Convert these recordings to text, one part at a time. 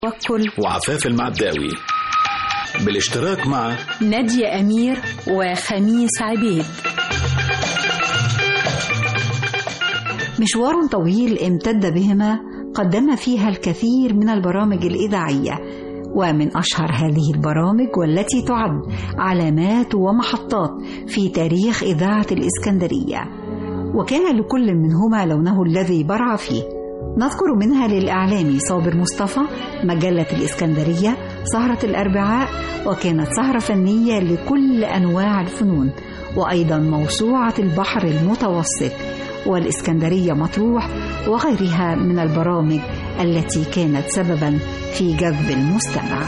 توكل وعفاف المعداوي بالاشتراك مع نادية أمير وخميس عبيد مشوار طويل امتد بهما قدم فيها الكثير من البرامج الإذاعية ومن أشهر هذه البرامج والتي تعد علامات ومحطات في تاريخ إذاعة الإسكندرية وكان لكل منهما لونه الذي برع فيه نذكر منها للإعلامي صابر مصطفى مجلة الإسكندرية سهرة الأربعاء وكانت سهرة فنية لكل أنواع الفنون وأيضا موسوعة البحر المتوسط والإسكندرية مطروح وغيرها من البرامج التي كانت سببا في جذب المستمع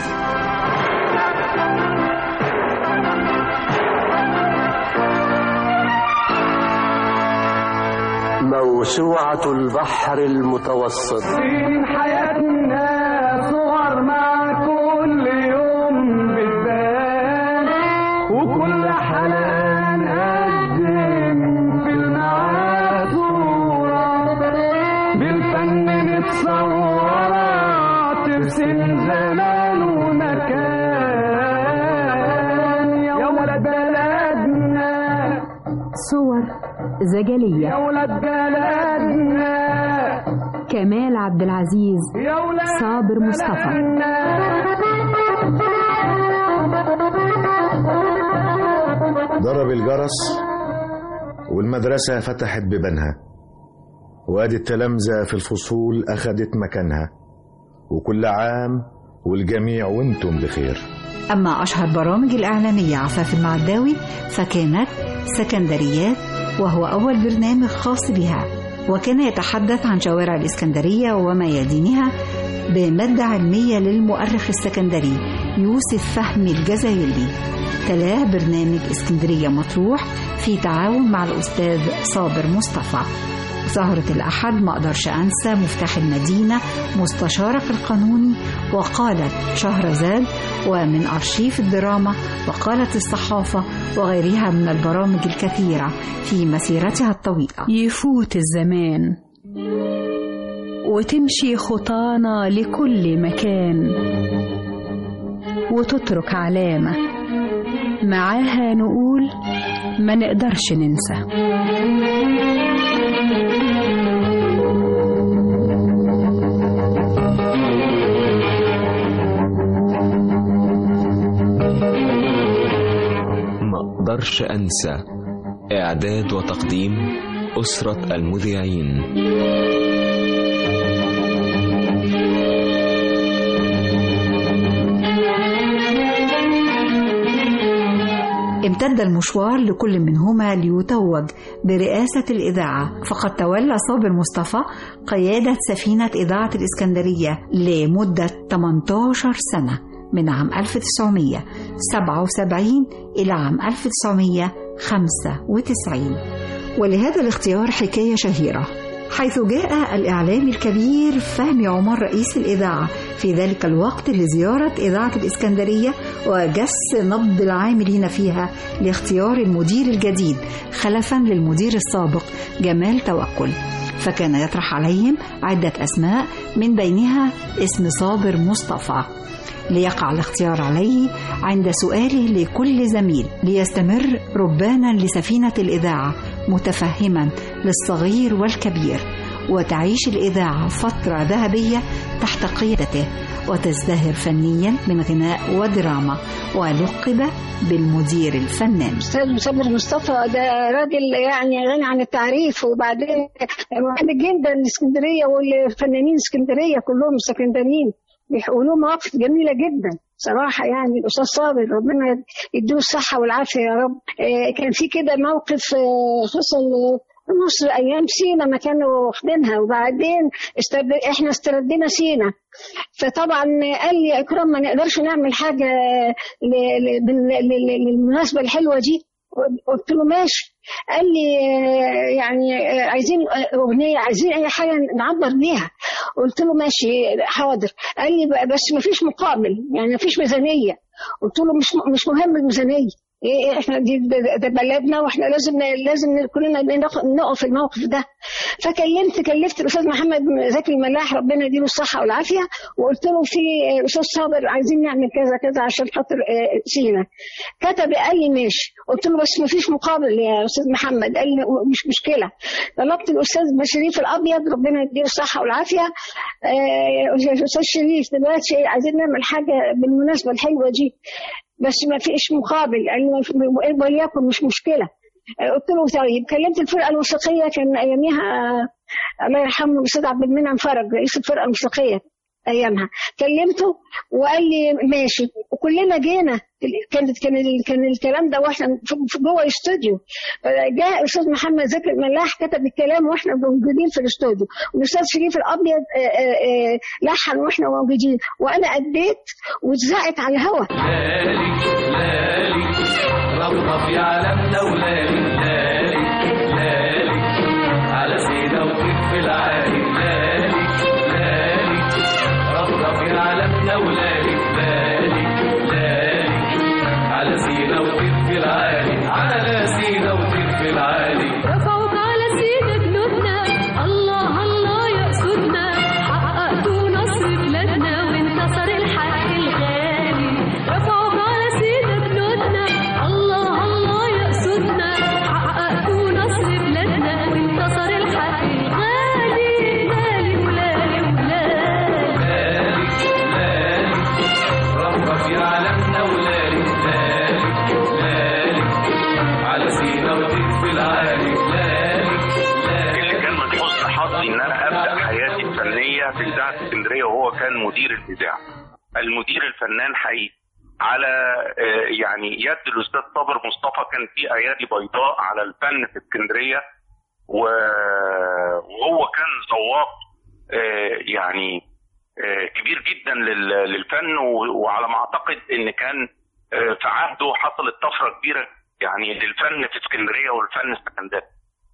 موسوعة البحر المتوسط من حياتنا صغر مع كل يوم بتبان وكل حلقة نقدم في المعاد صورة بالفن متصورة ترسم زمان ومكان يا ولد بلدنا صور زجلية يا ولد بلدنا كمال عبد العزيز يا ولد صابر مصطفى ضرب الجرس والمدرسة فتحت بيبانها وادي التلامذة في الفصول أخدت مكانها وكل عام والجميع وانتم بخير أما أشهر برامج الإعلامية عفاف المعداوي فكانت سكندريات وهو أول برنامج خاص بها وكان يتحدث عن شوارع الإسكندرية وميادينها بمادة علمية للمؤرخ السكندري يوسف فهمي الجزائري تلاه برنامج اسكندرية مطروح في تعاون مع الأستاذ صابر مصطفى سهرة الأحد ما أقدرش أنسى مفتاح المدينة مستشارك القانوني وقالت شهرزاد ومن أرشيف الدراما وقالت الصحافة وغيرها من البرامج الكثيرة في مسيرتها الطويلة يفوت الزمان وتمشي خطانا لكل مكان وتترك علامة معاها نقول ما نقدرش ننسى ما اقدرش انسى اعداد وتقديم اسره المذيعين امتد المشوار لكل منهما ليتوج برئاسة الإذاعة فقد تولى صابر مصطفى قيادة سفينة إذاعة الإسكندرية لمدة 18 سنة من عام 1977 إلى عام 1995 ولهذا الاختيار حكاية شهيرة حيث جاء الإعلامي الكبير فهمي عمر رئيس الإذاعة في ذلك الوقت لزيارة إذاعة الإسكندرية وجس نبض العاملين فيها لاختيار المدير الجديد خلفا للمدير السابق جمال توكل فكان يطرح عليهم عدة أسماء من بينها اسم صابر مصطفى ليقع الاختيار عليه عند سؤاله لكل زميل ليستمر ربانا لسفينة الإذاعة متفهما للصغير والكبير وتعيش الإذاعة فترة ذهبية تحت قيادته وتزدهر فنيا من غناء ودراما ولقب بالمدير الفنان استاذ صابر مصطفى ده راجل يعني غني عن التعريف وبعدين محب جدا الاسكندريه والفنانين اسكندريه كلهم اسكندرانيين بيقولوا مواقف جميله جدا صراحة يعني الأستاذ صابر ربنا يديه الصحة والعافية يا رب آه، كان في كده موقف آه، حصل في مصر أيام سينا ما كانوا واخدينها وبعدين استرد... إحنا استردينا سينا فطبعا قال لي يا إكرام ما نقدرش نعمل حاجة ل... ل... بال- ل- للمناسبة الحلوة دي قلت له ماشي قال لي آه، يعني آه، عايزين آه، اغنيه عايزين اي حاجه نعبر بيها قلت له ماشي حاضر قال لي بقى بس ما فيش مقابل يعني ما فيش ميزانيه قلت له مش مش مهم الميزانيه ايه احنا دي ده, ده بلدنا واحنا لازم لازم كلنا نقف نقف في الموقف ده فكلمت كلفت الاستاذ محمد زكي الملاح ربنا يديله الصحه والعافيه وقلت له في استاذ صابر عايزين نعمل كذا كذا عشان خاطر آه، سينا كتب قال لي ماشي قلت له بس ما فيش مقابل يا استاذ محمد قال لي مش مشكله طلبت الاستاذ شريف الابيض ربنا يديله الصحه والعافيه آه، استاذ شريف دلوقتي عايزين نعمل حاجه بالمناسبه الحلوه دي بس ما فيش مقابل قال لي ما في- وليكن مش مشكله آه، قلت له طيب كلمت الفرقه الموسيقيه كان اياميها آه، الله يرحمه الاستاذ عبد المنعم فرج رئيس الفرقه الموسيقيه ايامها كلمته وقال لي ماشي وكلنا جينا كانت كان ال- كان الكلام ده واحنا في في جوه الاستوديو جاء الاستاذ محمد زكي الملاح كتب الكلام واحنا موجودين في الاستوديو والاستاذ شريف الابيض آه، آه، آه، لحن واحنا موجودين وانا اديت واتذاعت على الهوا ربنا في عالمنا ولالي لالي لالي على سيدة وكف العالي لالي لالي ربنا في عالمنا ولالي لالي لالي على سيدة وكف العالي على سيدة وكف العالي رفعوك على سيدة جنودنا الله الله يقصدنا حققتوا نصر بلادنا وانتصر الحق الغالي رفعوك على سيدة جنودنا الله الله يقصدنا حققتوا نصر بلادنا وانتصر الحق الغالي غالي ولالي ولالي ربنا في عالمنا ولالي لالي لالي على سيدة وكف العالي لالي اللي كان من حسن حظي ان انا ابدا حياتي الفنيه في اذاعه اسكندريه وهو كان مدير الاذاعه. المدير الفنان حقيقي على آه، يعني يد الاستاذ صابر مصطفى كان في ايادي بيضاء على الفن في اسكندريه و- وهو كان ذواق آه، يعني آه، كبير جدا لل- للفن و- وعلى ما اعتقد ان كان آه، في عهده حصلت طفره كبيره يعني للفن في اسكندريه والفن السكندري.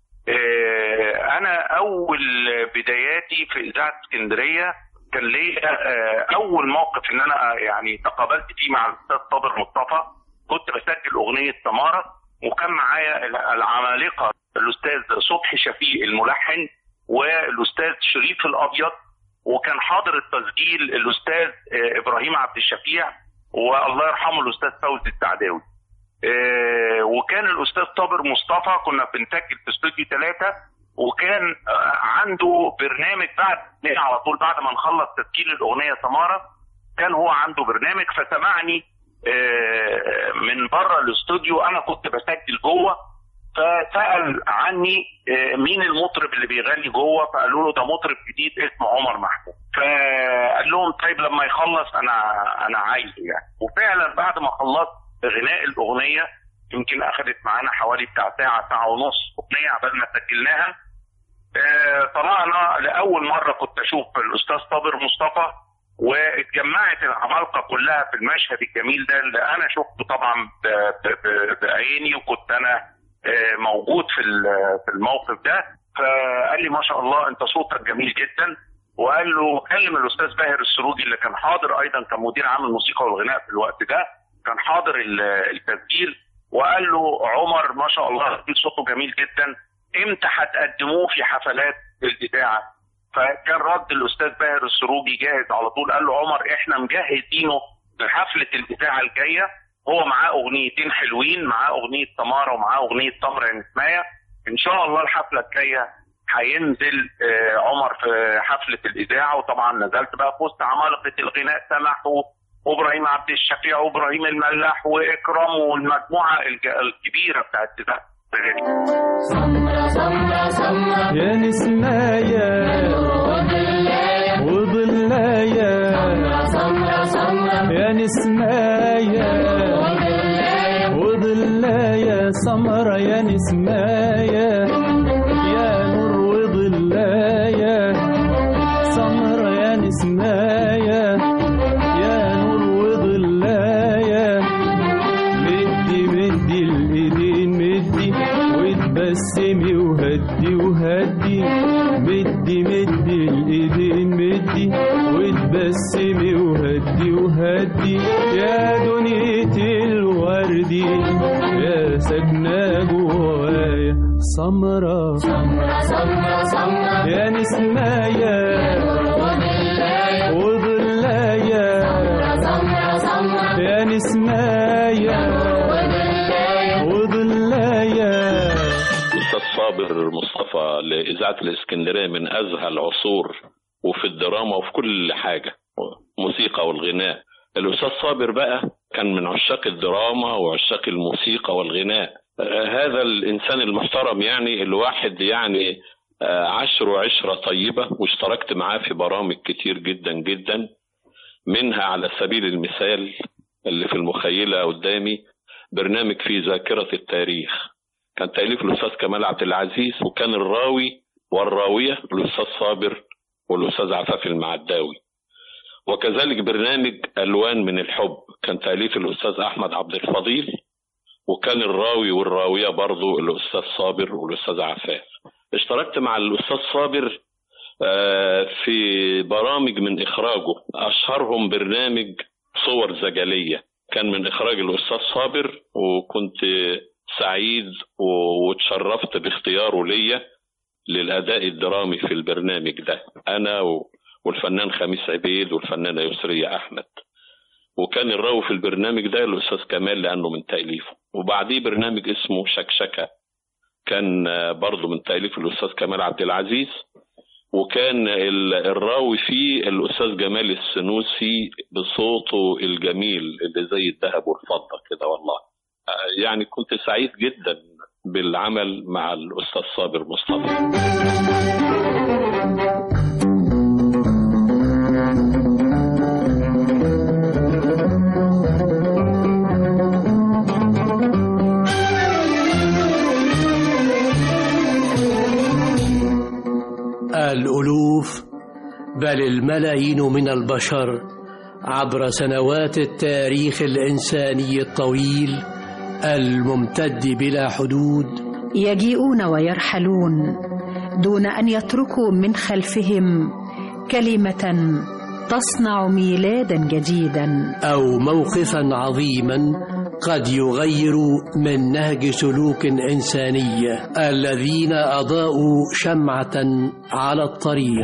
آه، انا اول بداياتي في اذاعه اسكندريه كان ليا آه، اول موقف ان انا يعني تقابلت فيه مع الاستاذ صابر مصطفى كنت بسجل اغنيه سماره وكان معايا العمالقه الاستاذ صبحي شفيق الملحن والاستاذ شريف الابيض وكان حاضر التسجيل الاستاذ آه، ابراهيم عبد الشفيع والله يرحمه الاستاذ فوزي السعداوي آه، وكان الاستاذ صابر مصطفى كنا بنسجل في استوديو ثلاثه وكان آه، عنده برنامج بعد على طول بعد ما نخلص تسجيل الاغنيه سماره كان هو عنده برنامج فسمعني آه، من بره الاستوديو انا كنت بسجل جوه فسال عني آه، مين المطرب اللي بيغني جوه فقالوا له ده مطرب جديد اسمه عمر محمود فقال لهم طيب لما يخلص انا انا عايزه يعني وفعلا بعد ما خلصت غناء الاغنيه يمكن اخذت معانا حوالي بتاع ساعه ساعه ونص اغنيه عبال ما سجلناها آه، طلعنا لاول مره كنت اشوف الاستاذ صابر مصطفى واتجمعت العمالقه كلها في المشهد الجميل ده اللي انا شفته طبعا ب- ب- ب- بعيني وكنت انا آه، موجود في ال- في الموقف ده فقال لي ما شاء الله انت صوتك جميل جدا وقال له كلم الاستاذ باهر السروجي اللي كان حاضر ايضا كمدير عام الموسيقى والغناء في الوقت ده كان حاضر ال- التسجيل وقال له عمر ما شاء الله صوته جميل جدا امتى هتقدموه في حفلات الاذاعه فكان رد الاستاذ باهر السروجي جاهز على طول قال له عمر احنا مجهزينه لحفله الاذاعه الجايه هو معاه اغنيتين حلوين معاه اغنيه تماره ومعاه اغنيه تمره يا نسمايه ان شاء الله الحفله الجايه هينزل آه، عمر في حفله الاذاعه وطبعا نزلت بقى في وسط عمالقه الغناء سمح و- وابراهيم عبد الشفيع وابراهيم الملاح واكرام والمجموعه الج- الكبيره بتاعت اذاعه يا نسمايا وضلايا يا نسمايا وضلايا سمرة يا نسمايا يا نور وضلايا سمرة يا نسمايا يا نور وضلايا مدي مدي الايدين مدي وتبسمي وهدي وهدي مدي مدي الايدين مدي وتبسمي وهدي وهدي يا دنيتي الوردي سمرة يا نسماية وضلاية يا نسماية وضلاية الاستاذ صابر مصطفى لاذاعه الاسكندريه من ازهى العصور وفي الدراما وفي كل حاجه موسيقى والغناء الاستاذ صابر بقى كان من عشاق الدراما وعشاق الموسيقى والغناء آه، هذا الانسان المحترم يعني الواحد يعني آه، عشره عشره طيبه واشتركت معاه في برامج كتير جدا جدا منها على سبيل المثال اللي في المخيله قدامي برنامج في ذاكره التاريخ كان تأليف الأستاذ كمال عبد العزيز وكان الراوي والراوية الأستاذ صابر والأستاذ عفاف المعداوي وكذلك برنامج ألوان من الحب كان تأليف الأستاذ أحمد عبد الفضيل وكان الراوي والراوية برضو الأستاذ صابر والأستاذ عفاف اشتركت مع الأستاذ صابر آه، في برامج من إخراجه أشهرهم برنامج صور زجلية كان من إخراج الأستاذ صابر وكنت سعيد و- واتشرفت باختياره ليا للأداء الدرامي في البرنامج ده أنا و- والفنان خميس عبيد والفنانة يسرية أحمد وكان الراوي في البرنامج ده الأستاذ كمال لأنه من تأليفه وبعديه برنامج اسمه شكشكة كان آه، برضه من تأليف الأستاذ كمال عبد العزيز وكان ال- الراوي فيه الأستاذ جمال السنوسي بصوته الجميل اللي زي الذهب والفضة كده والله آه، يعني كنت سعيد جدا بالعمل مع الأستاذ صابر مصطفى الألوف بل الملايين من البشر عبر سنوات التاريخ الإنساني الطويل الممتد بلا حدود يجيئون ويرحلون دون ان يتركوا من خلفهم كلمه تصنع ميلادا جديدا أو موقفا عظيما قد يغير من نهج سلوك إنساني الذين أضاءوا شمعة على الطريق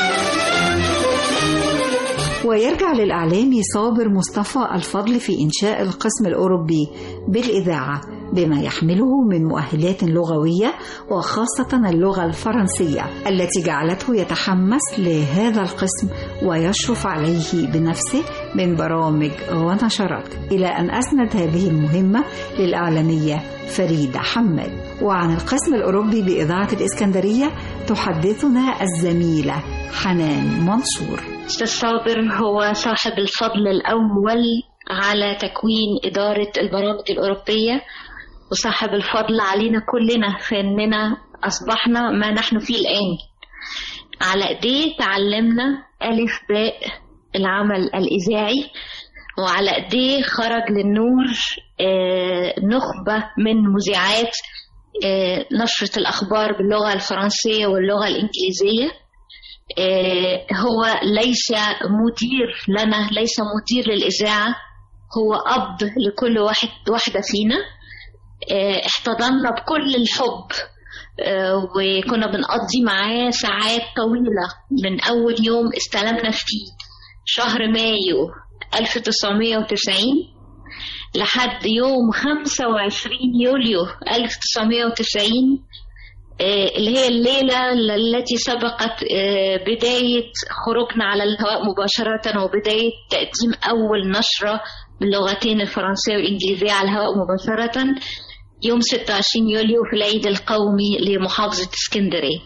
ويرجع للإعلامي صابر مصطفى الفضل في إنشاء القسم الأوروبي بالإذاعة بما يحمله من مؤهلات لغوية وخاصة اللغة الفرنسية التي جعلته يتحمس لهذا القسم ويشرف عليه بنفسه من برامج ونشرات إلى أن أسند هذه المهمة للإعلامية فريدة حماد وعن القسم الأوروبي بإذاعة الإسكندرية تحدثنا الزميلة حنان منصور أستاذ صابر هو صاحب الفضل الأول على تكوين إدارة البرامج الأوروبية وصاحب الفضل علينا كلنا في أننا أصبحنا ما نحن فيه الآن على إيديه تعلمنا ألف باء العمل الإذاعي وعلى إيديه خرج للنور آه، نخبة من مذيعات آه، نشرة الأخبار باللغة الفرنسية واللغة الإنجليزية آه، هو ليس مدير لنا ليس مدير للإذاعة هو أب لكل واحد واحدة فينا آه، احتضنا بكل الحب آه، وكنا بنقضي معاه ساعات طويلة من أول يوم استلمنا فيه شهر مايو 1990 لحد يوم 25 يوليو 1990 آه، اللي هي الليلة التي سبقت آه، بداية خروجنا على الهواء مباشرة وبداية تقديم أول نشرة باللغتين الفرنسية والإنجليزية على الهواء مباشرة يوم 26 يوليو في العيد القومي لمحافظة اسكندرية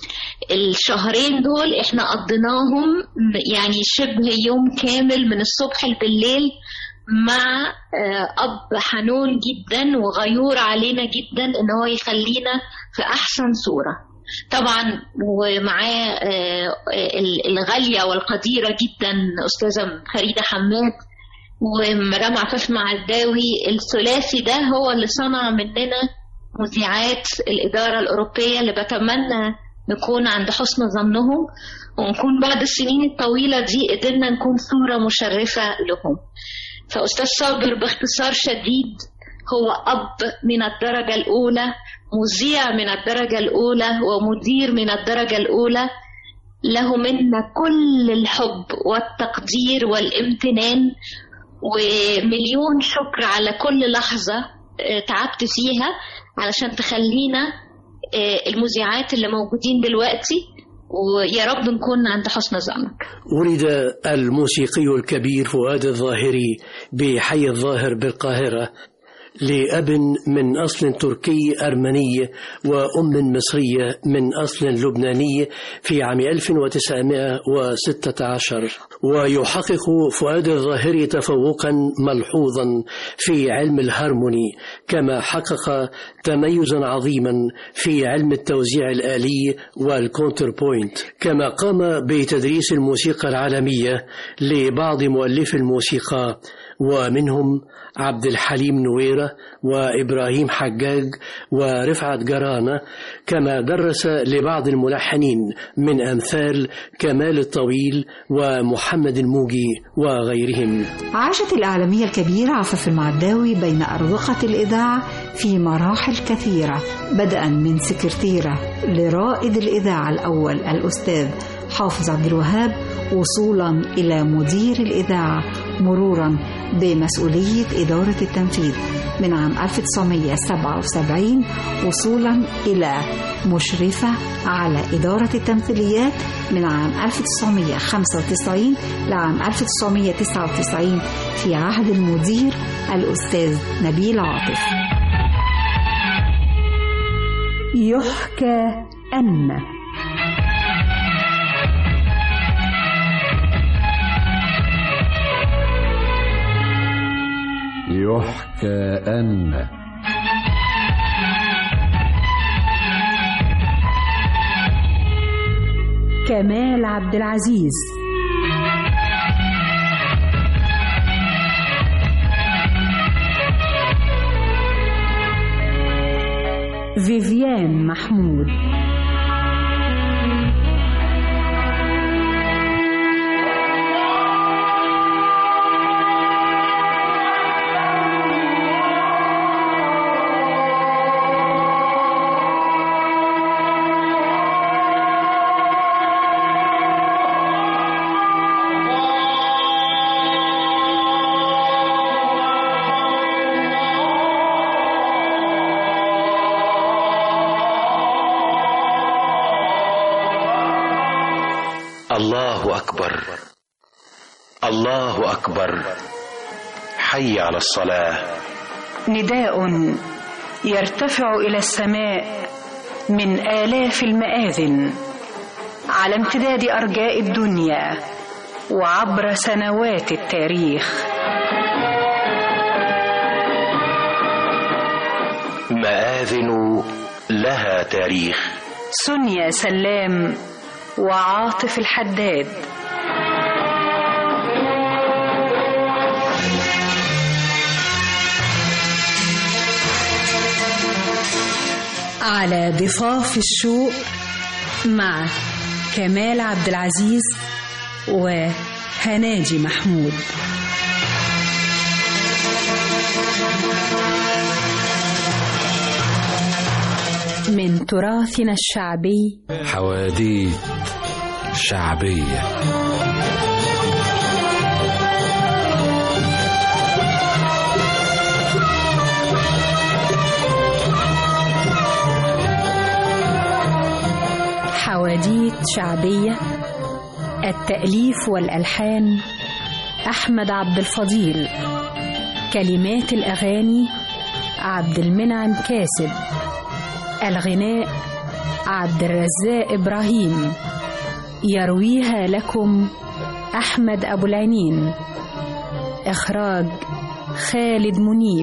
الشهرين دول احنا قضيناهم يعني شبه يوم كامل من الصبح بالليل مع آه، أب حنون جدا وغيور علينا جدا إن هو يخلينا في أحسن صورة طبعا ومعاه آه، ال- الغالية والقديرة جدا أستاذة فريدة حماد ومدام عفاف معداوي الثلاثي ده هو اللي صنع مننا مذيعات الإدارة الأوروبية اللي بتمنى نكون عند حسن ظنهم ونكون بعد السنين الطويلة دي قدرنا نكون صورة مشرفة لهم فأستاذ صابر باختصار شديد هو أب من الدرجة الأولى مذيع من الدرجة الأولى ومدير من الدرجة الأولى له منا كل الحب والتقدير والامتنان ومليون شكر على كل لحظة آه، تعبت فيها علشان تخلينا آه، المذيعات اللي موجودين دلوقتي ويا رب نكون عند حسن ظنك ولد الموسيقي الكبير فؤاد الظاهري بحي الظاهر بالقاهرة لأب من أصل تركي أرمني وأم مصرية من أصل لبناني في عام 1916 ويحقق فؤاد الظاهري تفوقا ملحوظا في علم الهارموني كما حقق تميزا عظيما في علم التوزيع الآلي والكونتر بوينت كما قام بتدريس الموسيقى العالمية لبعض مؤلفي الموسيقى ومنهم عبد الحليم نويرة وإبراهيم حجاج ورفعت جرانة كما درس لبعض الملحنين من أمثال كمال الطويل ومحمد الموجي وغيرهم عاشت الإعلامية الكبيرة عفاف المعداوي بين أروقة الإذاعة في مراحل كثيرة بدءا من سكرتيرة لرائد الإذاعة الأول الأستاذ حافظ عبد الوهاب وصولا إلى مدير الإذاعة مرورا بمسؤولية إدارة التنفيذ من عام 1977 وصولا إلى مشرفة على إدارة التمثيليات من عام 1995 لعام 1999 في عهد المدير الأستاذ نبيل عاطف يحكى أن يحكى أن كمال عبد العزيز فيفيان محمود الله أكبر الله أكبر حي على الصلاة نداء يرتفع إلى السماء من آلاف المآذن على امتداد أرجاء الدنيا وعبر سنوات التاريخ مآذن لها تاريخ سونيا سلام وعاطف الحداد على ضفاف الشوق مع كمال عبد العزيز وهناجي محمود من تراثنا الشعبي حواديت شعبية حواديت شعبية التأليف والألحان أحمد عبد الفضيل كلمات الأغاني عبد المنعم كاسب الغناء عبد الرزاق إبراهيم يرويها لكم أحمد أبو العنين إخراج خالد منيب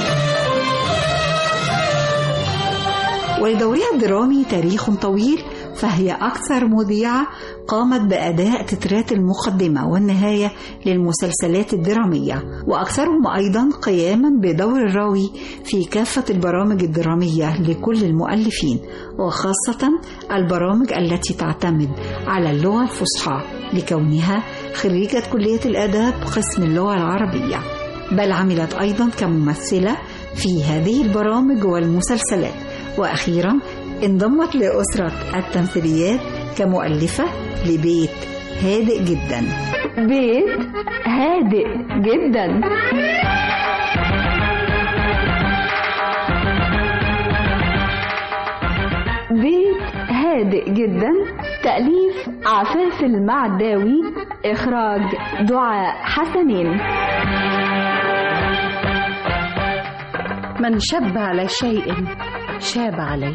ولدورها الدرامي تاريخ طويل فهي أكثر مذيعة قامت بأداء تترات المقدمة والنهاية للمسلسلات الدرامية وأكثرهم أيضا قياما بدور الراوي في كافة البرامج الدرامية لكل المؤلفين وخاصة البرامج التي تعتمد على اللغة الفصحى لكونها خريجة كلية الآداب قسم اللغة العربية بل عملت أيضا كممثلة في هذه البرامج والمسلسلات وأخيرا انضمت لأسرة التمثيليات كمؤلفة لبيت هادئ جدا بيت هادئ جدا بيت هادئ جدا تأليف عفاف المعداوي إخراج دعاء حسنين من شب على شيء شاب عليه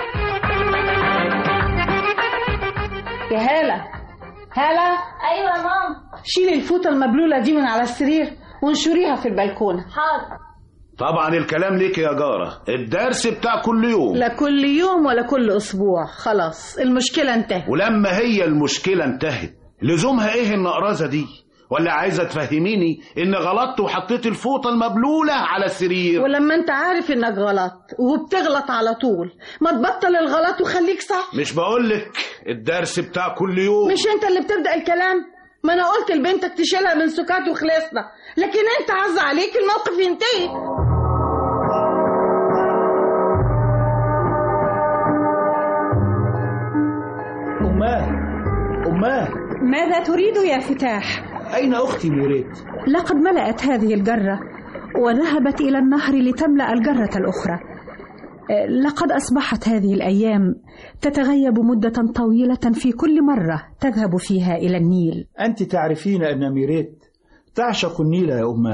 يا هالة هالة ايوه يا ماما شيلي الفوطة المبلولة دي من على السرير وانشريها في البلكونة حاضر طبعا الكلام ليك يا جارة الدرس بتاع كل يوم لا كل يوم ولا كل أسبوع خلاص المشكلة انتهت ولما هي المشكلة انتهت لزومها ايه النقرزة دي ولا عايزة تفهميني ان غلطت وحطيت الفوطة المبلولة على السرير ولما انت عارف انك غلط وبتغلط على طول ما تبطل الغلط وخليك صح مش بقولك الدرس بتاع كل يوم مش انت اللي بتبدأ الكلام ما انا قلت لبنتك تشيلها من سكات وخلصنا لكن انت عز عليك الموقف ينتهي أماه أماه ماذا تريد يا فتاح؟ أين أختي ميريت؟ لقد ملأت هذه الجرة وذهبت إلى النهر لتملأ الجرة الأخرى لقد أصبحت هذه الأيام تتغيب مدة طويلة في كل مرة تذهب فيها إلى النيل أنت تعرفين أن ميريت تعشق النيل يا أماه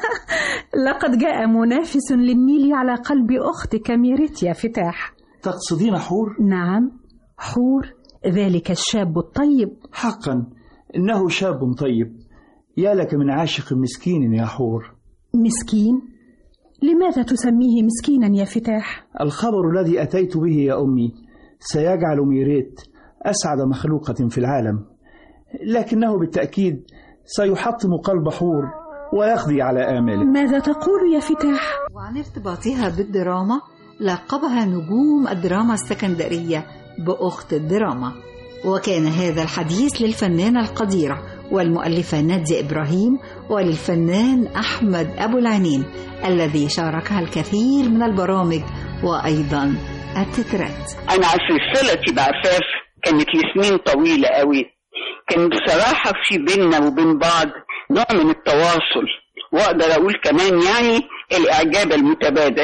لقد جاء منافس للنيل على قلب أختك ميريت يا فتاح تقصدين حور؟ نعم حور ذلك الشاب الطيب حقا إنه شاب طيب يا لك من عاشق مسكين يا حور مسكين؟ لماذا تسميه مسكينا يا فتاح؟ الخبر الذي أتيت به يا أمي سيجعل ميريت أسعد مخلوقة في العالم لكنه بالتأكيد سيحطم قلب حور ويقضي على آماله ماذا تقول يا فتاح؟ وعن ارتباطها بالدراما لقبها نجوم الدراما السكندرية بأخت الدراما وكان هذا الحديث للفنانة القديرة والمؤلفة نادية إبراهيم وللفنان أحمد أبو العينين الذي شاركها الكثير من البرامج وأيضا التترات أنا سلسلتي بعفاف كانت لسنين طويلة قوي كان بصراحة في بيننا وبين بعض نوع من التواصل واقدر اقول كمان يعني الاعجاب المتبادل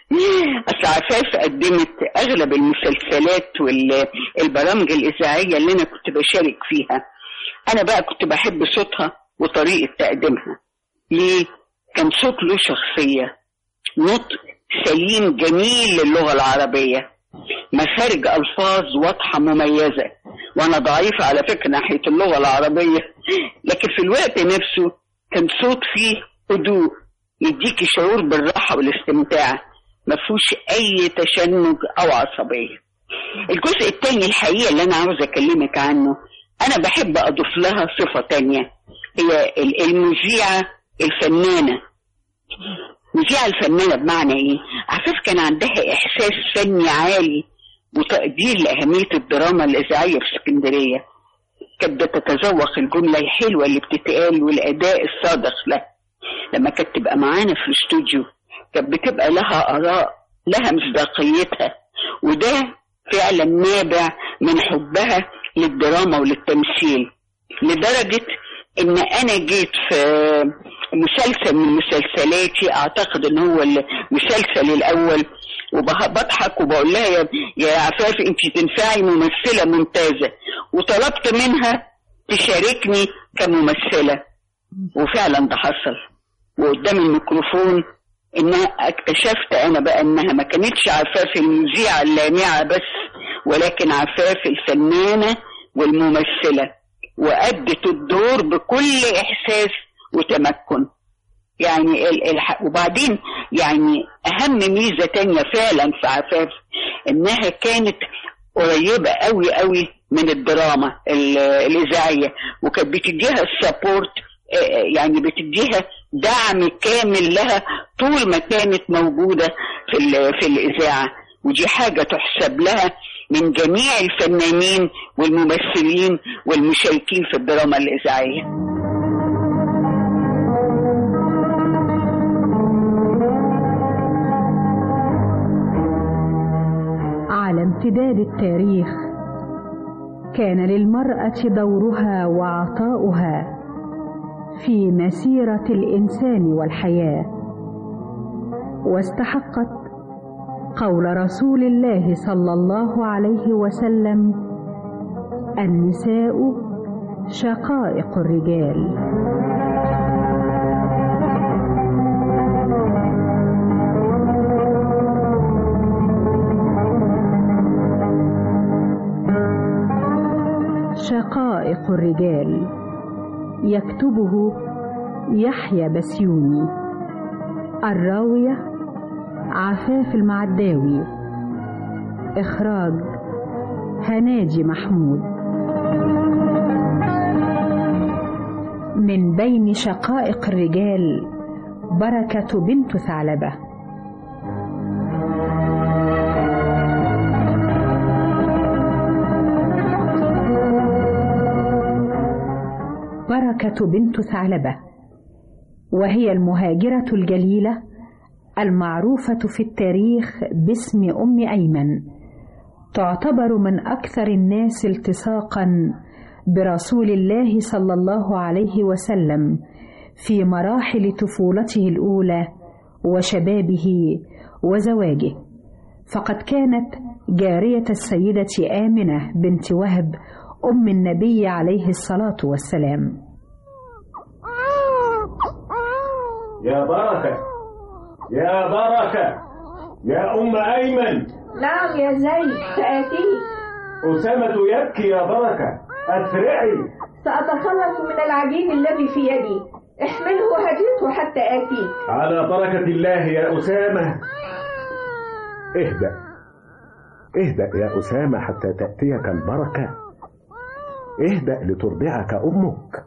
اصل عفاف قدمت اغلب المسلسلات والبرامج الاذاعيه اللي انا كنت بشارك فيها انا بقى كنت بحب صوتها وطريقه تقديمها ليه كان صوت له شخصيه نطق سليم جميل للغه العربيه مخارج الفاظ واضحه مميزه وانا ضعيفه على فكره ناحيه اللغه العربيه لكن في الوقت نفسه كان صوت فيه هدوء يديكي شعور بالراحه والاستمتاع ما فيهوش اي تشنج او عصبيه الجزء الثاني الحقيقه اللي انا عاوز اكلمك عنه انا بحب اضيف لها صفه تانية هي المذيعه الفنانه المذيعه الفنانه بمعنى ايه عفاف كان عندها احساس فني عالي وتقدير لاهميه الدراما الاذاعيه في اسكندريه كانت بتتذوق الجمله الحلوه اللي بتتقال والاداء الصادق لها لما كانت تبقى معانا في الاستوديو كانت بتبقى لها اراء لها مصداقيتها وده فعلا نابع من حبها للدراما وللتمثيل لدرجة ان انا جيت في مسلسل من مسلسلاتي اعتقد ان هو المسلسل الاول وبضحك وبقول لها يا, يا عفاف انت تنفعي ممثلة ممتازة وطلبت منها تشاركني كممثلة وفعلا ده حصل وقدام الميكروفون انها اكتشفت انا بقى انها ما كانتش عفاف المذيعة اللامعة بس ولكن عفاف الفنانة والممثلة وأدت الدور بكل إحساس وتمكن يعني الح... وبعدين يعني أهم ميزة تانية فعلا في عفاف إنها كانت قريبة قوي قوي من الدراما ال- الإذاعية وكانت بتديها السبورت يعني بتديها دعم كامل لها طول ما كانت موجودة في, ال- في الإذاعة ودي حاجة تحسب لها من جميع الفنانين والممثلين والمشاركين في الدراما الإذاعية على امتداد التاريخ كان للمرأة دورها وعطاؤها في مسيرة الإنسان والحياة واستحقت قول رسول الله صلى الله عليه وسلم النساء شقائق الرجال شقائق الرجال يكتبه يحيى بسيوني الراوية عفاف المعداوي إخراج هناجي محمود من بين شقائق الرجال بركة بنت ثعلبة بركة بنت ثعلبة وهي المهاجرة الجليلة المعروفة في التاريخ باسم أم أيمن تعتبر من أكثر الناس التصاقا برسول الله صلى الله عليه وسلم في مراحل طفولته الأولى وشبابه وزواجه فقد كانت جارية السيدة آمنة بنت وهب أم النبي عليه الصلاة والسلام يا بركة يا بركة يا أم أيمن نعم يا زيد سآتيك أسامة يبكي يا بركة أسرعي سأتخلص من العجين الذي في يدي احمله وهجته حتى آتيك على بركة الله يا أسامة اهدأ اهدأ يا أسامة حتى تأتيك البركة اهدأ لترضعك أمك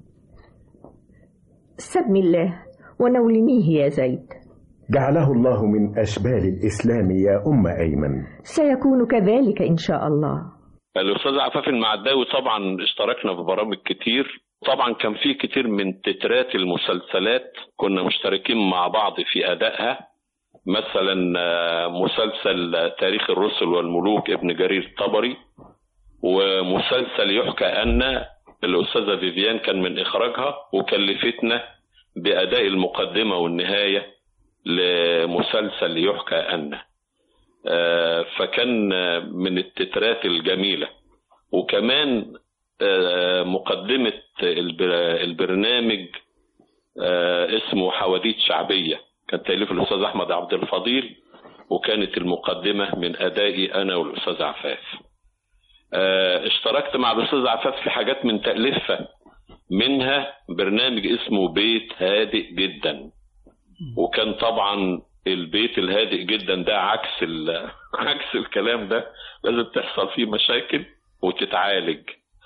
سمي الله ونولنيه يا زيد جعله الله من أشبال الإسلام يا أم أيمن سيكون كذلك إن شاء الله الأستاذ عفاف المعداوي طبعا اشتركنا في برامج كتير طبعا كان في كتير من تترات المسلسلات كنا مشتركين مع بعض في أدائها مثلا آه، مسلسل تاريخ الرسل والملوك ابن جرير الطبري ومسلسل يحكى أن الأستاذة فيفيان كان من إخراجها وكلفتنا بأداء المقدمة والنهاية لمسلسل يحكى أن آه، فكان آه، من التترات الجميلة وكمان آه، مقدمة البر- البرنامج آه، اسمه حواديت شعبية كان تأليف الأستاذ أحمد عبد الفضيل وكانت المقدمة من أدائي أنا والأستاذ عفاف آه، اشتركت مع الأستاذ عفاف في حاجات من تأليفها منها برنامج اسمه بيت هادئ جدا وكان طبعا البيت الهادئ جدا ده عكس ال- عكس الكلام ده لازم تحصل فيه مشاكل وتتعالج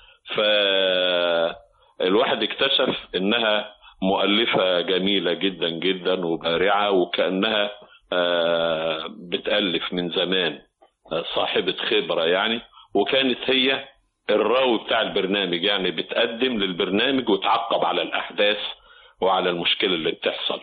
فالواحد اكتشف انها مؤلفة جميلة جدا جدا وبارعة وكأنها آه، بتألف من زمان آه، صاحبة خبرة يعني وكانت هي الراوي بتاع البرنامج يعني بتقدم للبرنامج وتعقب على الأحداث وعلى المشكلة اللي بتحصل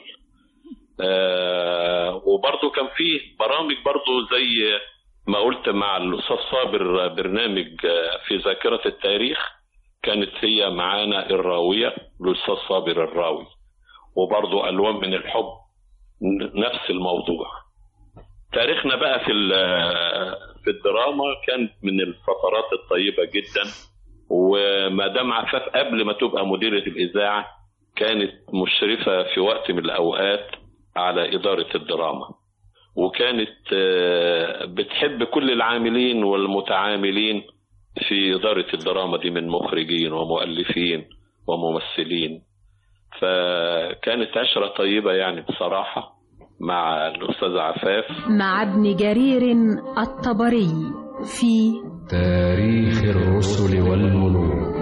آه، وبرضه كان فيه برامج برضه زي ما قلت مع الأستاذ صابر برنامج آه، في ذاكرة التاريخ كانت هي معانا الراوية الأستاذ صابر الراوي وبرضه ألوان من الحب ن- نفس الموضوع تاريخنا بقى في ال- في الدراما كانت من الفترات الطيبة جدا ومدام عفاف قبل ما تبقى مديرة الإذاعة كانت مشرفة في وقت من الأوقات على إدارة الدراما وكانت آه، بتحب كل العاملين والمتعاملين في إدارة الدراما دي من مخرجين ومؤلفين وممثلين فكانت عشرة طيبة يعني بصراحة مع الأستاذ عفاف مع ابن جرير الطبري في تاريخ الرسل والملوك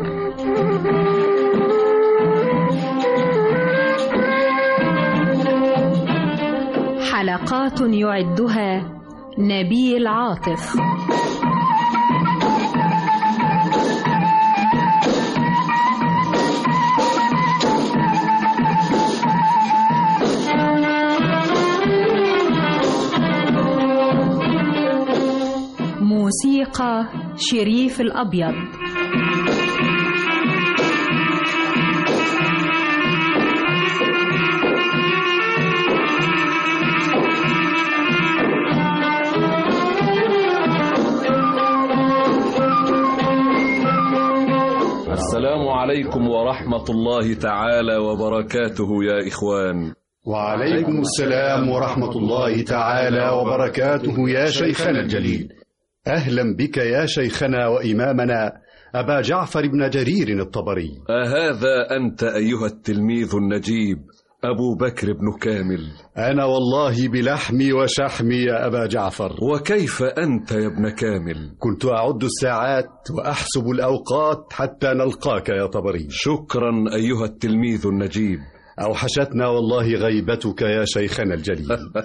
حلقات يعدها نبيل عاطف موسيقى شريف الأبيض السلام عليكم ورحمة الله تعالى وبركاته يا إخوان وعليكم السلام ورحمة الله تعالى وبركاته يا شيخنا الجليل أهلا بك يا شيخنا وإمامنا أبا جعفر بن جرير الطبري أهذا أنت أيها التلميذ النجيب أبو بكر بن كامل أنا والله بلحمي وشحمي يا أبا جعفر وكيف أنت يا ابن كامل كنت أعد الساعات وأحسب الأوقات حتى نلقاك يا طبري شكرا أيها التلميذ النجيب أوحشتنا والله غيبتك يا شيخنا الجليل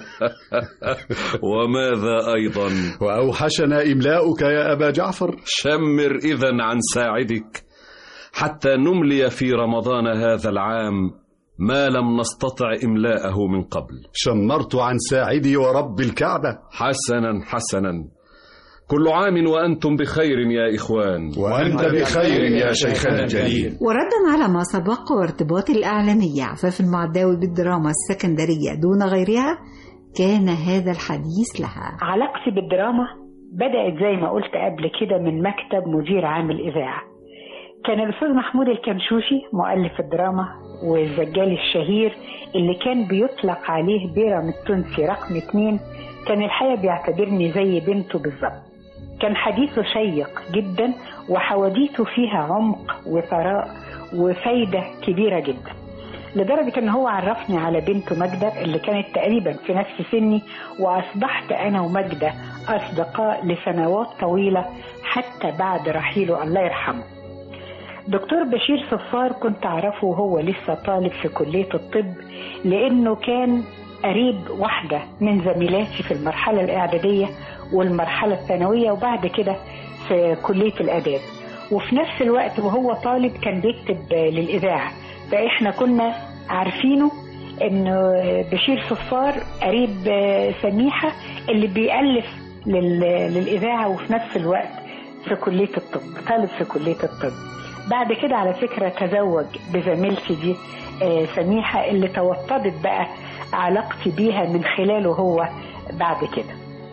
وماذا أيضا وأوحشنا إملاؤك يا أبا جعفر شمر إذا عن ساعدك حتى نملي في رمضان هذا العام ما لم نستطع إملاءه من قبل شمرت عن ساعدي ورب الكعبة حسنا حسنا كل عام وأنتم بخير يا إخوان وأنت بخير يا شيخنا الجليل وردا على ما سبق وارتباط الإعلامية عفاف المعداوي بالدراما السكندرية دون غيرها كان هذا الحديث لها علاقتي بالدراما بدأت زي ما قلت قبل كده من مكتب مدير عام الإذاعة كان الأستاذ محمود الكنشوشي مؤلف الدراما والزجال الشهير اللي كان بيطلق عليه بيرام التونسي رقم اتنين كان الحقيقة بيعتبرني زي بنته بالظبط كان حديثه شيق جدا وحواديته فيها عمق وثراء وفايدة كبيرة جدا لدرجة ان هو عرفني على بنته ماجدة اللي كانت تقريبا في نفس سني واصبحت انا وماجدة اصدقاء لسنوات طويلة حتى بعد رحيله الله يرحمه دكتور بشير صفار كنت أعرفه وهو لسه طالب في كلية الطب لأنه كان قريب واحدة من زميلاتي في المرحلة الإعدادية والمرحلة الثانوية وبعد كده في كلية الآداب وفي نفس الوقت وهو طالب كان بيكتب للإذاعة فإحنا كنا عارفينه إنه بشير صفار قريب سميحة اللي بيألف للإذاعة وفي نفس الوقت في كلية الطب طالب في كلية الطب بعد كده على فكرة تزوج بزميلتي دي سميحة اللي توطدت بقى علاقتي بيها من خلاله هو بعد كده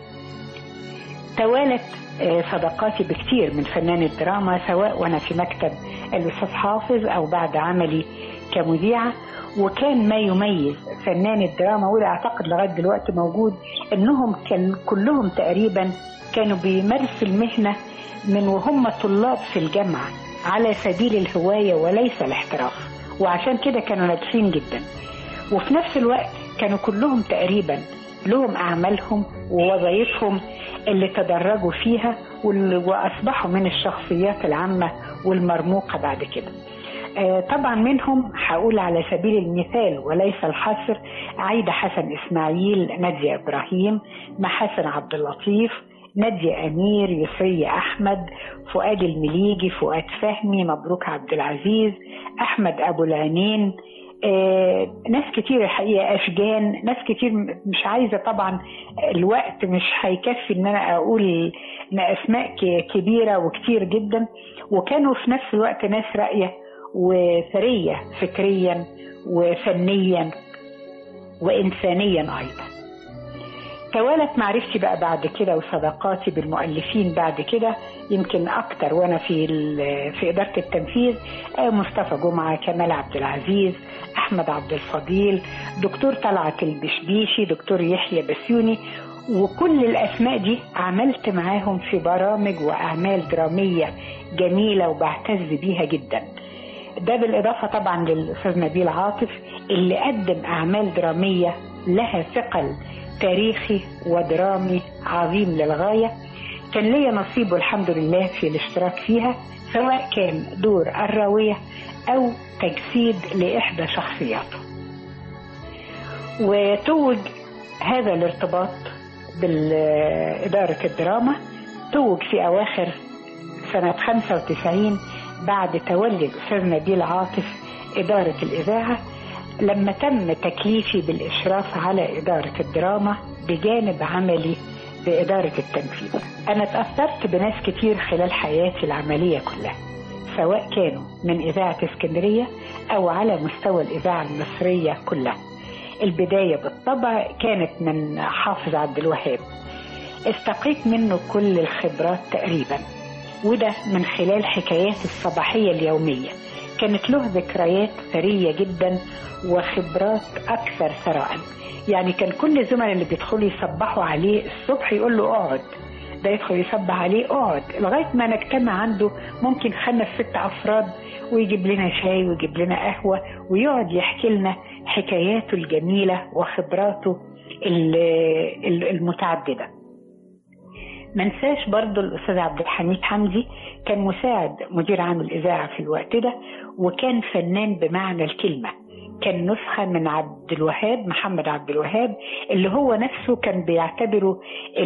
توالت صداقاتي بكتير من فنان الدراما سواء وانا في مكتب الاستاذ حافظ او بعد عملي كمذيعه وكان ما يميز فنان الدراما واللي اعتقد لغايه دلوقتي موجود انهم كان كلهم تقريبا كانوا بيمارسوا المهنه من وهم طلاب في الجامعه على سبيل الهوايه وليس الاحتراف وعشان كده كانوا ناجحين جدا وفي نفس الوقت كانوا كلهم تقريبا لهم اعمالهم ووظائفهم اللي تدرجوا فيها واصبحوا من الشخصيات العامه والمرموقه بعد كده. آه طبعا منهم هقول على سبيل المثال وليس الحصر عايده حسن اسماعيل، ناديه ابراهيم، محاسن عبد اللطيف، نادية أمير، يسرية أحمد، فؤاد المليجي، فؤاد فهمي، مبروك عبد العزيز، أحمد أبو العينين، آه ناس كتير الحقيقة أشجان ناس كتير مش عايزة طبعا الوقت مش هيكفي إن أنا أقول إن أسماء كبيرة وكتير جدا وكانوا في نفس الوقت ناس راقية وثرية فكريا وفنيا وإنسانيا أيضا توالت معرفتي بقى بعد كده وصداقاتي بالمؤلفين بعد كده يمكن اكتر وانا في في اداره التنفيذ مصطفى جمعه كمال عبد العزيز احمد عبد الفضيل دكتور طلعت البشبيشي دكتور يحيى بسيوني وكل الاسماء دي عملت معاهم في برامج واعمال دراميه جميله وبعتز بيها جدا ده بالاضافه طبعا للاستاذ نبيل عاطف اللي قدم اعمال دراميه لها ثقل تاريخي ودرامي عظيم للغاية كان ليا نصيب والحمد لله في الاشتراك فيها سواء كان دور الراوية أو تجسيد لإحدى شخصياته وتوج هذا الارتباط بإدارة الدراما توج في أواخر سنة 95 بعد تولي الأستاذ نبيل عاطف إدارة الإذاعة لما تم تكليفي بالإشراف على إدارة الدراما بجانب عملي بإدارة التنفيذ أنا تأثرت بناس كتير خلال حياتي العملية كلها سواء كانوا من إذاعة اسكندرية أو على مستوى الإذاعة المصرية كلها البداية بالطبع كانت من حافظ عبد الوهاب استقيت منه كل الخبرات تقريبا وده من خلال حكايات الصباحية اليومية كانت له ذكريات ثرية جدا وخبرات أكثر ثراء يعني كان كل الزملاء اللي بيدخلوا يصبحوا عليه الصبح يقول له اقعد ده يدخل يصبح عليه اقعد لغايه ما نجتمع عنده ممكن خمس ست افراد ويجيب لنا شاي ويجيب لنا قهوه ويقعد يحكي لنا حكاياته الجميله وخبراته المتعدده. ما ننساش برضه الاستاذ عبد الحميد حمدي كان مساعد مدير عام الاذاعه في الوقت ده وكان فنان بمعنى الكلمه كان نسخة من عبد الوهاب محمد عبد الوهاب اللي هو نفسه كان بيعتبره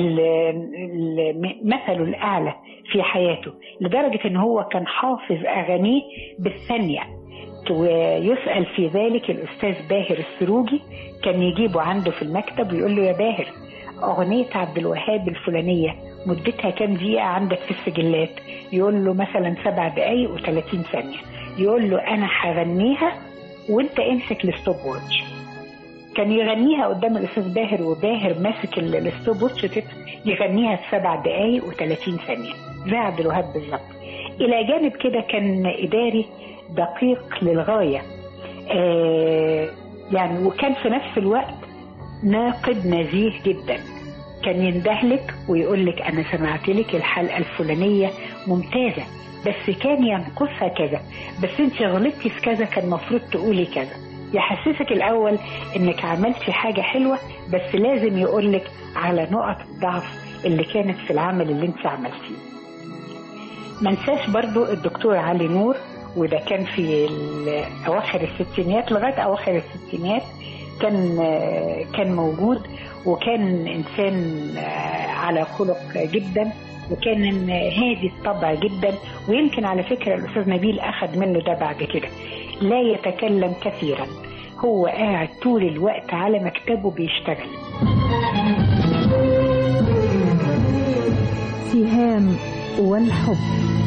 مثله الأعلى في حياته لدرجة ان هو كان حافظ أغانيه بالثانية ويسأل في ذلك الأستاذ باهر السروجي كان يجيبه عنده في المكتب ويقول له يا باهر أغنية عبد الوهاب الفلانية مدتها كام دقيقة عندك في السجلات يقول له مثلا سبع دقايق وثلاثين ثانية يقول له أنا هغنيها وانت امسك الستوب واتش كان يغنيها قدام الاستاذ باهر وباهر ماسك الستوب واتش يغنيها في سبع دقايق و30 ثانيه زي عبد الوهاب بالظبط الى جانب كده كان اداري دقيق للغايه آه يعني وكان في نفس الوقت ناقد نزيه جدا كان يندهلك ويقول لك انا سمعت لك الحلقه الفلانيه ممتازه بس كان ينقصها كذا بس انت غلطتي في كذا كان المفروض تقولي كذا يحسسك الاول انك عملتي حاجه حلوه بس لازم يقولك على نقط الضعف اللي كانت في العمل اللي انت عملتيه ما نساش برضو الدكتور علي نور وده كان في اواخر الستينيات لغايه اواخر الستينيات كان كان موجود وكان انسان على خلق جدا وكان هادي الطبع جدا ويمكن على فكرة الأستاذ نبيل أخذ منه ده بعد كده لا يتكلم كثيرا هو قاعد طول الوقت على مكتبه بيشتغل سهام والحب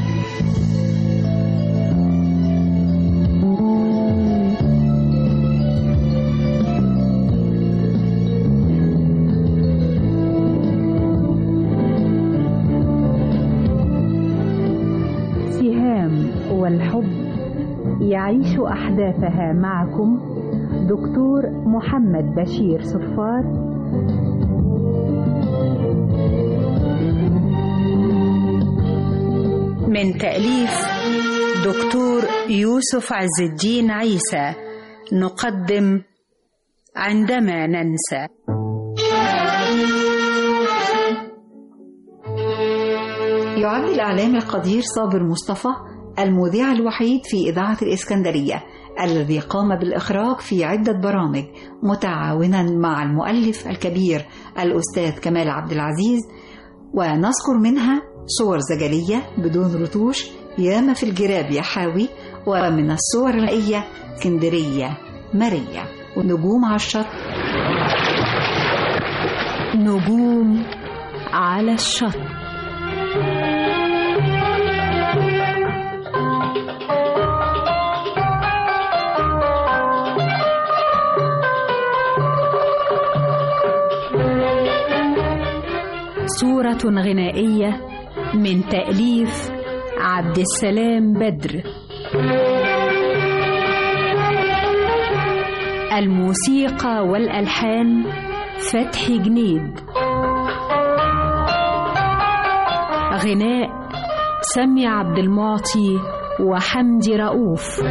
سهام والحب يعيش أحداثها معكم دكتور محمد بشير صفار من تأليف دكتور يوسف عز الدين عيسى نقدم عندما ننسى يعد الإعلام القدير صابر مصطفى المذيع الوحيد في إذاعة الإسكندرية الذي قام بالإخراج في عدة برامج متعاونا مع المؤلف الكبير الأستاذ كمال عبد العزيز ونذكر منها صور زجلية بدون رتوش ياما في الجراب يا حاوي ومن الصور المائية اسكندرية مارية ونجوم على الشط نجوم على الشط صورة غنائية من تأليف عبد السلام بدر الموسيقى والألحان فتحي جنيد غناء سمي عبد المعطي وحمدي رؤوف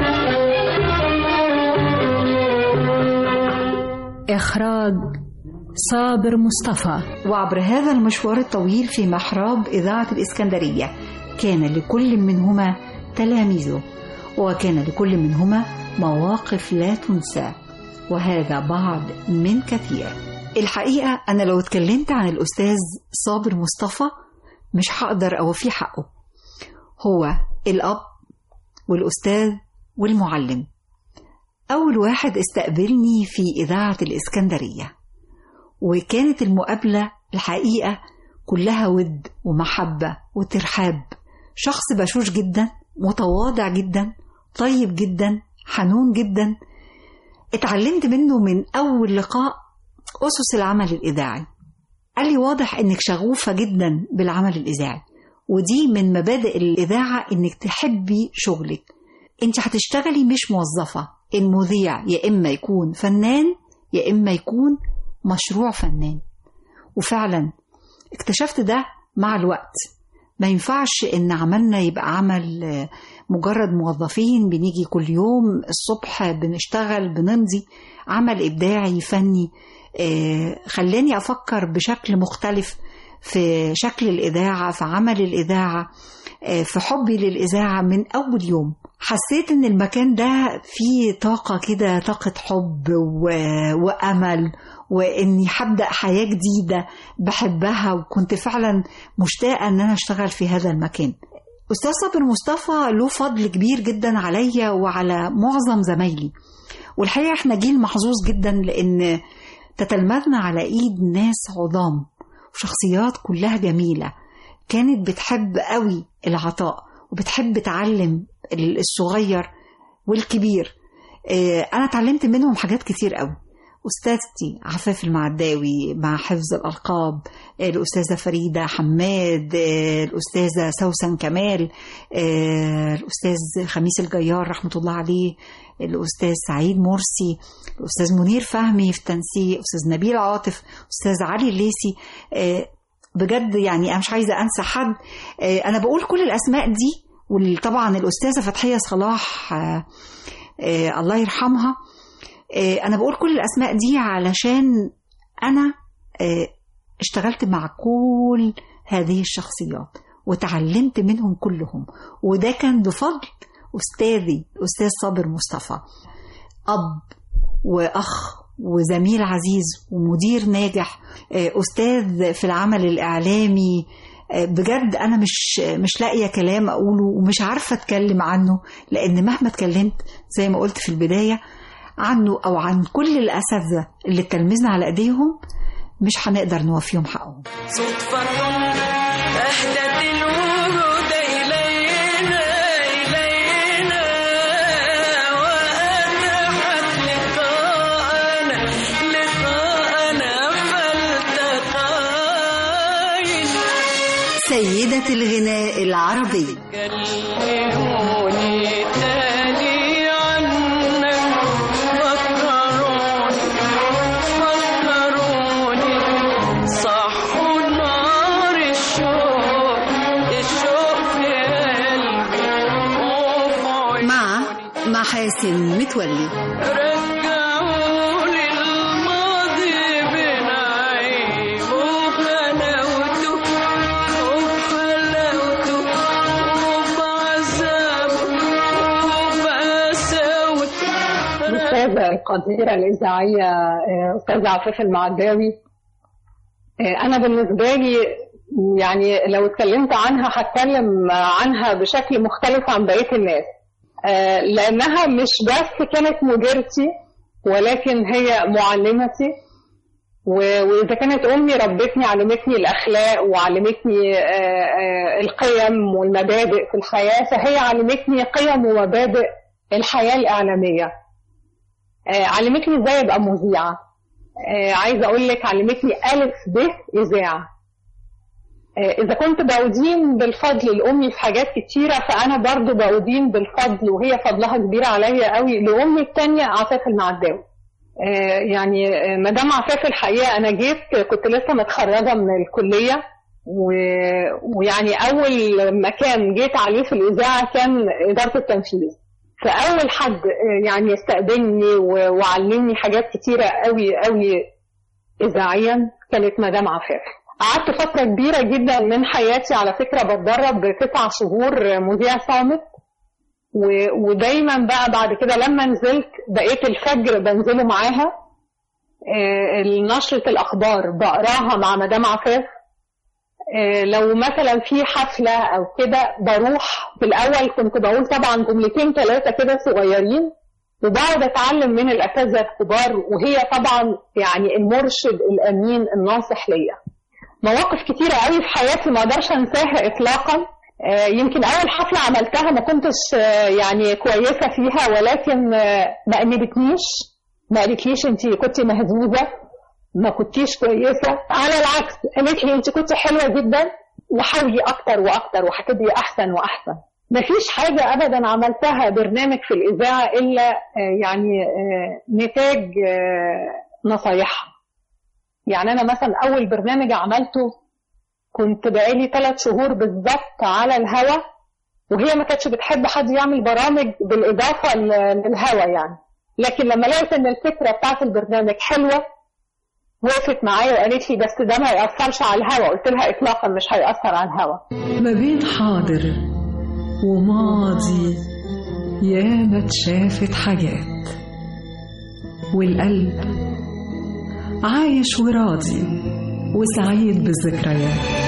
إخراج صابر مصطفى وعبر هذا المشوار الطويل في محراب إذاعة الإسكندرية كان لكل منهما تلاميذه وكان لكل منهما مواقف لا تنسى وهذا بعض من كثير الحقيقة أنا لو اتكلمت عن الأستاذ صابر مصطفى مش هقدر أوفي حقه هو الأب والأستاذ والمعلم أول واحد استقبلني في إذاعة الإسكندرية وكانت المقابلة الحقيقة كلها ود ومحبة وترحاب شخص بشوش جدا متواضع جدا طيب جدا حنون جدا اتعلمت منه من أول لقاء أسس العمل الإذاعي قال لي واضح إنك شغوفة جدا بالعمل الإذاعي ودي من مبادئ الإذاعة إنك تحبي شغلك انت هتشتغلي مش موظفة المذيع يا إما يكون فنان يا إما يكون مشروع فنان وفعلا اكتشفت ده مع الوقت ما ينفعش ان عملنا يبقى عمل مجرد موظفين بنيجي كل يوم الصبح بنشتغل بنمضي عمل ابداعي فني خلاني افكر بشكل مختلف في شكل الاذاعه في عمل الاذاعه في حبي للاذاعه من اول يوم حسيت ان المكان ده فيه طاقه كده طاقه حب و... وامل واني هبدا حياه جديده بحبها وكنت فعلا مشتاقه ان انا اشتغل في هذا المكان استاذ صابر مصطفى له فضل كبير جدا عليا وعلى معظم زمايلي والحقيقه احنا جيل محظوظ جدا لان تتلمذنا على ايد ناس عظام وشخصيات كلها جميله كانت بتحب قوي العطاء وبتحب تعلم الصغير والكبير انا اتعلمت منهم حاجات كتير قوي أستاذتي عفاف المعداوي مع حفظ الألقاب الأستاذة فريدة حماد الأستاذة سوسن كمال الأستاذ خميس الجيار رحمة الله عليه الأستاذ سعيد مرسي الأستاذ منير فهمي في التنسيق أستاذ نبيل عاطف أستاذ علي الليسي بجد يعني أنا مش عايزة أنسى حد أنا بقول كل الأسماء دي وطبعا الأستاذة فتحية صلاح الله يرحمها أنا بقول كل الأسماء دي علشان أنا اشتغلت مع كل هذه الشخصيات وتعلمت منهم كلهم وده كان بفضل أستاذي أستاذ صابر مصطفى أب وأخ وزميل عزيز ومدير ناجح أستاذ في العمل الإعلامي بجد أنا مش مش لاقية كلام أقوله ومش عارفة أتكلم عنه لأن مهما اتكلمت زي ما قلت في البداية عنه أو عن كل الأساتذة اللي اتلمذنا على إيديهم مش هنقدر نوفيهم حقهم صدفة أهدت الورود إلينا إلينا وأتاحت لقاءنا لقاءنا فالتقينا سيدة الغناء العربي كلموني تاني عنك فكروني فكروني صحوا نار الشوق الشوق في قلبي وفي عيوني مع محاسن متولي رجعوني الماضي بنعيم وغلاوته وبحلاوته وبعذابه وبقساوته الأستاذة القديرة الإذاعية آه، أستاذة عفاف المعداوي آه، أنا بالنسبة لي يعني لو اتكلمت عنها هتكلم عنها بشكل مختلف عن بقية الناس آه، لأنها مش بس كانت مديرتي ولكن هي معلمتي و- وإذا كانت أمي ربتني علمتني الأخلاق وعلمتني آه، آه، القيم والمبادئ في الحياة فهي علمتني قيم ومبادئ الحياة الإعلامية آه، علمتني ازاي ابقى مذيعه آه، عايزه اقول لك علمتني الف ب اذاعه آه، اذا كنت بأدين بالفضل لامي في حاجات كتيره فانا برضو بأدين بالفضل وهي فضلها كبير عليا قوي لامي التانية عفاف المعداوي آه، يعني آه، مدام عفاف الحقيقه انا جيت كنت لسه متخرجه من الكليه و... ويعني اول مكان جيت عليه في الاذاعه كان اداره التنفيذ فاول حد آه، يعني استقبلني و- وعلمني حاجات كتيره قوي قوي إذاعيا كانت مدام عفاف قعدت فترة كبيرة جدا من حياتي على فكرة بتدرب بتسع شهور مذيع صامت و... ودايما بقى بعد كده لما نزلت بقيت الفجر بنزله معاها آه، نشرة الأخبار بقراها مع مدام عفاف آه، لو مثلا في حفلة أو كده بروح في الأول كنت بقول طبعا جملتين ثلاثة كده صغيرين وبقعد أتعلم من الأساتذة الكبار وهي طبعا يعني المرشد الأمين الناصح ليا مواقف كتيرة قوي في حياتي ما أقدرش أنساها إطلاقا آه، يمكن أول حفلة عملتها ما كنتش آه، يعني كويسة فيها ولكن آه، ما أنبتنيش ما قالتليش أنت كنت مهزوزة ما كنتيش كويسة على العكس قالت لي أنت كنت حلوة جدا وحاولي أكتر وأكتر وهتبقي أحسن وأحسن مفيش حاجة أبدا عملتها برنامج في الإذاعة إلا آه، يعني آه، نتاج آه، نصايحها يعني أنا مثلا أول برنامج عملته كنت بقالي ثلاث شهور بالظبط على الهوا وهي ما كانتش بتحب حد يعمل برامج بالإضافة ل- للهوا يعني لكن لما لقيت إن الفكرة بتاعت البرنامج حلوة وقفت معايا وقالت لي بس ده ما يأثرش على الهوا قلت لها إطلاقا مش هيأثر على الهوا ما بين حاضر وماضي ياما اتشافت حاجات والقلب عايش وراضي وسعيد بالذكريات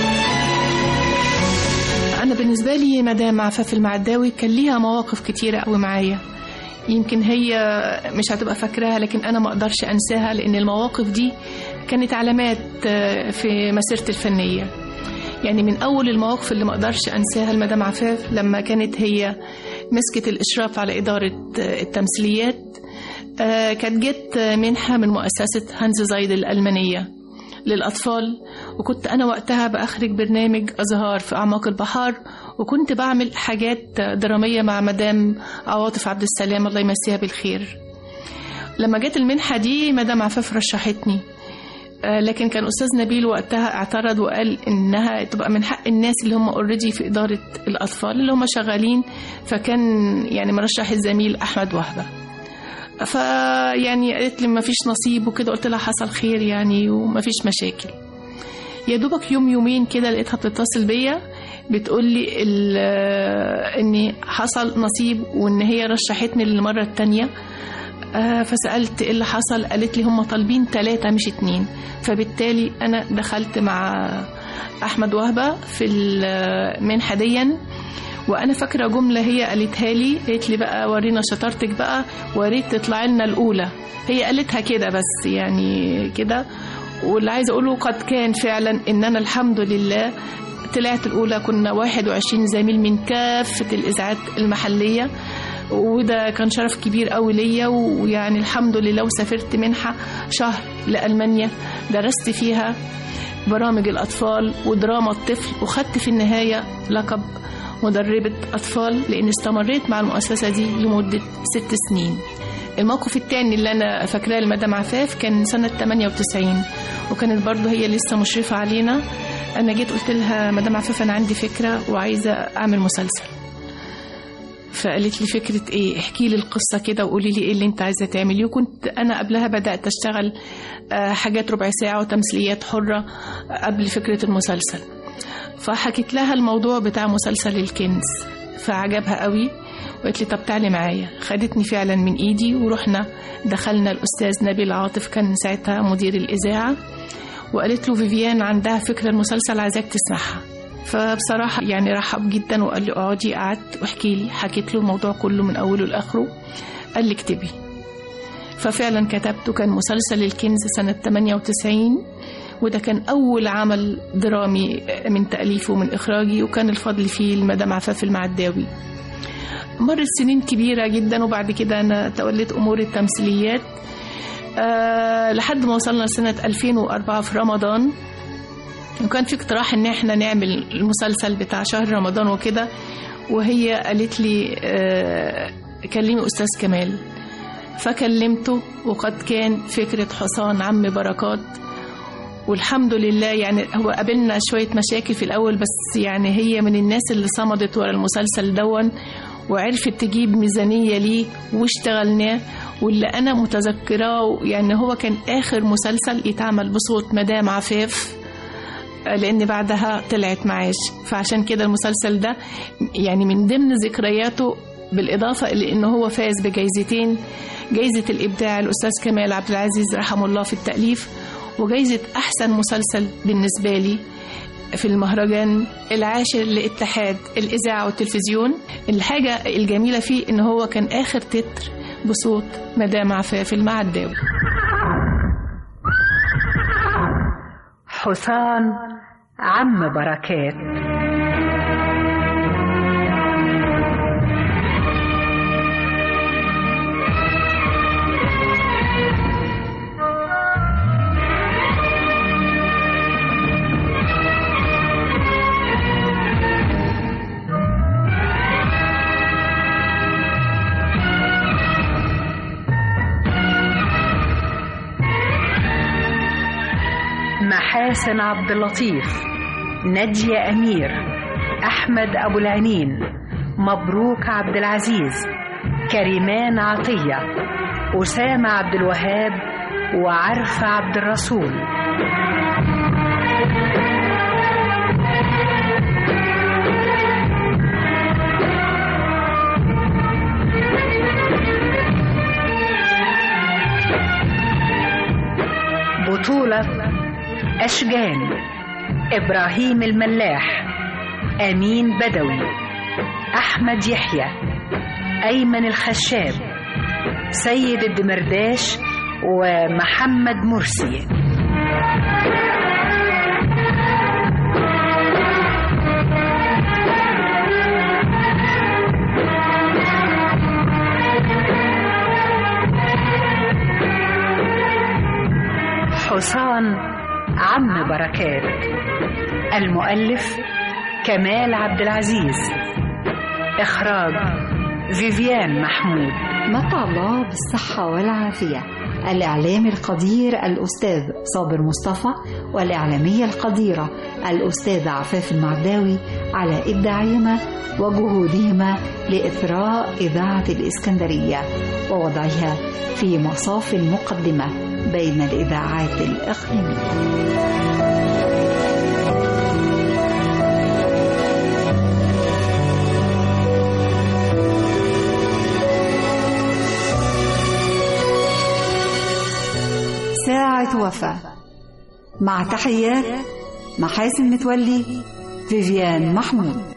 أنا بالنسبة لي مدام عفاف المعداوي كان ليها مواقف كتيرة قوي معايا يمكن هي مش هتبقى فاكراها لكن أنا ما أقدرش أنساها لأن المواقف دي كانت علامات آه، في مسيرتي الفنية يعني من أول المواقف اللي ما أقدرش أنساها المدام عفاف لما كانت هي مسكت الإشراف على إدارة آه، التمثيليات آه، كانت جت منحة من مؤسسة هانز زايد الألمانية للأطفال وكنت أنا وقتها بأخرج برنامج أزهار في أعماق البحار وكنت بعمل حاجات درامية مع مدام عواطف عبد السلام الله يمسيها بالخير لما جت المنحة دي مدام عفاف رشحتني آه، لكن كان أستاذ نبيل وقتها اعترض وقال إنها تبقى من حق الناس اللي هم اوريدي في إدارة الأطفال اللي هم شغالين فكان يعني مرشح الزميل أحمد وهبة فيعني قالت لي ما فيش نصيب وكده قلت لها حصل خير يعني وما فيش مشاكل يا دوبك يوم يومين كده لقيتها بتتصل بيا بتقول لي ال- ان حصل نصيب وان هي رشحتني للمره التانية آه، فسألت ايه اللي حصل قالت لي هم طالبين ثلاثة مش اتنين فبالتالي انا دخلت مع احمد وهبة في المنحة ديا وانا فاكره جمله هي قالتها لي قالت لي بقى ورينا شطارتك بقى وريت تطلعي لنا الاولى هي قالتها كده بس يعني كده واللي عايزه اقوله قد كان فعلا ان انا الحمد لله طلعت الاولى كنا 21 زميل من كافه الاذاعات المحليه وده كان شرف كبير قوي ليا ويعني الحمد لله وسافرت منحه شهر لالمانيا درست فيها برامج الأطفال ودراما الطفل وخدت في النهاية لقب مدربة أطفال لأن استمريت مع المؤسسة دي لمدة ست سنين الموقف التاني اللي أنا فاكراه لمدام عفاف كان سنة 98 وكانت برضه هي لسه مشرفة علينا أنا جيت قلت لها مدام عفاف أنا عندي فكرة وعايزة أعمل مسلسل فقالت لي فكرة ايه احكي لي القصة كده وقولي لي ايه اللي انت عايزة تعمليه وكنت انا قبلها بدأت اشتغل آه، حاجات ربع ساعة وتمثيليات حرة قبل فكرة المسلسل فحكيت لها الموضوع بتاع مسلسل الكنز فعجبها قوي وقالت لي طب تعالي معايا خدتني فعلا من ايدي ورحنا دخلنا الاستاذ نبيل عاطف كان ساعتها مدير الاذاعه وقالت له فيفيان عندها فكره المسلسل عايزاك تسمعها فبصراحة يعني رحب جدا وقال لي اقعدي قعدت واحكي لي حكيت له الموضوع كله من أوله لآخره قال لي اكتبي ففعلا كتبت كان مسلسل الكنز سنة 98 وده كان أول عمل درامي من تأليفه ومن إخراجي وكان الفضل فيه المدام عفاف المعداوي مرت سنين كبيرة جدا وبعد كده أنا توليت أمور التمثيليات أه لحد ما وصلنا لسنة 2004 في رمضان وكان في اقتراح ان احنا نعمل المسلسل بتاع شهر رمضان وكده وهي قالت لي أه كلمي استاذ كمال فكلمته وقد كان فكرة حصان عم بركات والحمد لله يعني هو قابلنا شوية مشاكل في الأول بس يعني هي من الناس اللي صمدت ورا المسلسل دون وعرفت تجيب ميزانية ليه واشتغلناه واللي أنا متذكراه يعني هو كان آخر مسلسل يتعمل بصوت مدام عفاف لأن بعدها طلعت معاش فعشان كده المسلسل ده يعني من ضمن ذكرياته بالإضافة إلى إنه هو فاز بجايزتين جايزة الإبداع الأستاذ كمال عبد العزيز رحمه الله في التأليف وجايزة أحسن مسلسل بالنسبة لي في المهرجان العاشر لاتحاد الإذاعة والتلفزيون الحاجة الجميلة فيه إن هو كان آخر تتر بصوت مدام عفاف المعداوي حسام عم بركات محاسن عبد اللطيف نجية أمير أحمد أبو العنين مبروك عبد العزيز كريمان عطية أسامة عبد الوهاب وعرفة عبد الرسول بطولة أشجان إبراهيم الملاح أمين بدوي أحمد يحيى أيمن الخشاب سيد الدمرداش ومحمد مرسي حسام عم بركات المؤلف كمال عبد العزيز إخراج فيفيان محمود متى الله بالصحة والعافية الإعلامي القدير الأستاذ صابر مصطفى والإعلامية القديرة الأستاذة عفاف المعداوي على إبداعهما وجهودهما لإثراء إذاعة الإسكندرية ووضعها في مصاف المقدمة بين الإذاعات الإقليمية ساعة وفاة مع تحيات محاسن متولي فيفيان محمود